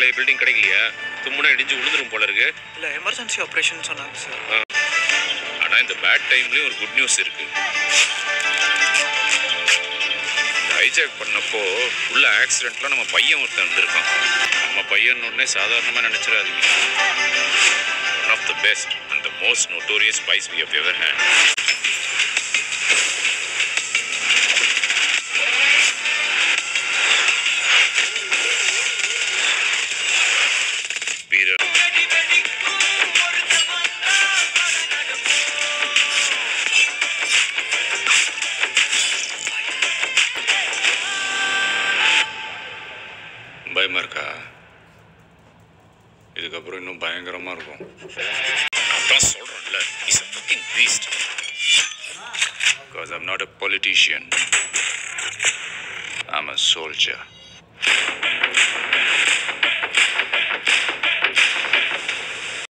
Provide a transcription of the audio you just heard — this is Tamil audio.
பழைய பில்டிங் கிடைக்கலையா தும்முனா இடிஞ்சு விழுந்துரும் போல இருக்கு இல்லை எமர்ஜென்சி ஆப்ரேஷன் சொன்னாங்க சார் ஆனா இந்த பேட் டைம்லயும் ஒரு குட் நியூஸ் இருக்கு ஹைஜாக் பண்ணப்போ உள்ள ஆக்சிடென்ட்ல நம்ம பையன் ஒருத்தன் இருந்திருக்கான் நம்ம பையன் உடனே சாதாரணமா நினைச்சிடாதீங்க one of the best and the most notorious spice we have ever had வீரர் பயமா இருக்கா இதுக்கப்புறம் இன்னும் பயங்கரமா இருக்கும் அதான் சொல்றேன்ல is a fucking beast because i'm not a politician i'm a soldier